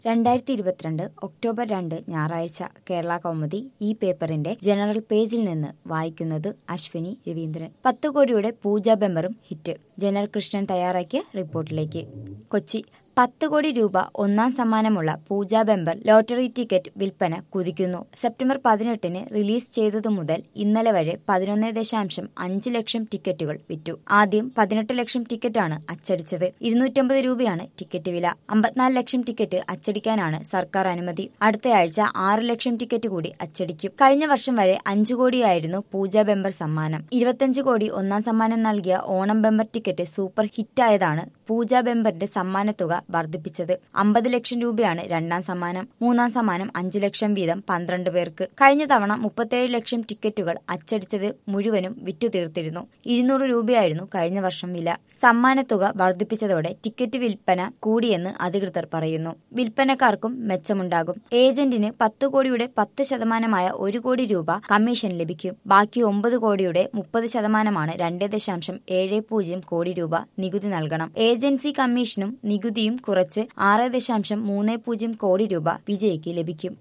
രണ്ടായിരത്തി ഇരുപത്തിരണ്ട് ഒക്ടോബർ രണ്ട് ഞായറാഴ്ച കേരള കൗമുദി ഈ പേപ്പറിന്റെ ജനറൽ പേജിൽ നിന്ന് വായിക്കുന്നത് അശ്വിനി രവീന്ദ്രൻ പത്ത് കോടിയുടെ പൂജ ബെമ്പറും ഹിറ്റ് ജനറൽ കൃഷ്ണൻ തയ്യാറാക്കിയ റിപ്പോർട്ടിലേക്ക് കൊച്ചി പത്ത് കോടി രൂപ ഒന്നാം സമ്മാനമുള്ള പൂജ ബെമ്പർ ലോട്ടറി ടിക്കറ്റ് വിൽപ്പന കുതിക്കുന്നു സെപ്റ്റംബർ പതിനെട്ടിന് റിലീസ് ചെയ്തതു മുതൽ ഇന്നലെ വരെ പതിനൊന്ന് ദശാംശം അഞ്ച് ലക്ഷം ടിക്കറ്റുകൾ വിറ്റു ആദ്യം പതിനെട്ട് ലക്ഷം ടിക്കറ്റാണ് അച്ചടിച്ചത് ഇരുന്നൂറ്റമ്പത് രൂപയാണ് ടിക്കറ്റ് വില അമ്പത്തിനാല് ലക്ഷം ടിക്കറ്റ് അച്ചടിക്കാനാണ് സർക്കാർ അനുമതി അടുത്തയാഴ്ച ആറ് ലക്ഷം ടിക്കറ്റ് കൂടി അച്ചടിക്കും കഴിഞ്ഞ വർഷം വരെ അഞ്ചു കോടിയായിരുന്നു പൂജ ബെമ്പർ സമ്മാനം ഇരുപത്തിയഞ്ച് കോടി ഒന്നാം സമ്മാനം നൽകിയ ഓണം ബെമ്പർ ടിക്കറ്റ് സൂപ്പർ ഹിറ്റായതാണ് പൂജ ബെമ്പറിന്റെ സമ്മാനത്തുക വർദ്ധിപ്പിച്ചത് അമ്പത് ലക്ഷം രൂപയാണ് രണ്ടാം സമ്മാനം മൂന്നാം സമ്മാനം അഞ്ചു ലക്ഷം വീതം പന്ത്രണ്ട് പേർക്ക് കഴിഞ്ഞ തവണ മുപ്പത്തേഴ് ലക്ഷം ടിക്കറ്റുകൾ അച്ചടിച്ചത് മുഴുവനും വിറ്റു തീർത്തിരുന്നു ഇരുന്നൂറ് രൂപയായിരുന്നു കഴിഞ്ഞ വർഷം വില സമ്മാനത്തുക വർദ്ധിപ്പിച്ചതോടെ ടിക്കറ്റ് വിൽപ്പന കൂടിയെന്ന് അധികൃതർ പറയുന്നു വിൽപ്പനക്കാർക്കും മെച്ചമുണ്ടാകും ഏജന്റിന് പത്ത് കോടിയുടെ പത്ത് ശതമാനമായ ഒരു കോടി രൂപ കമ്മീഷൻ ലഭിക്കും ബാക്കി ഒമ്പത് കോടിയുടെ മുപ്പത് ശതമാനമാണ് രണ്ട് ദശാംശം ഏഴ് പൂജ്യം കോടി രൂപ നികുതി നൽകണം ഏജൻസി കമ്മീഷനും നികുതിയും കുറച്ച് ആറ് ദശാംശം മൂന്ന് പൂജ്യം കോടി രൂപ വിജയ്ക്ക് ലഭിക്കും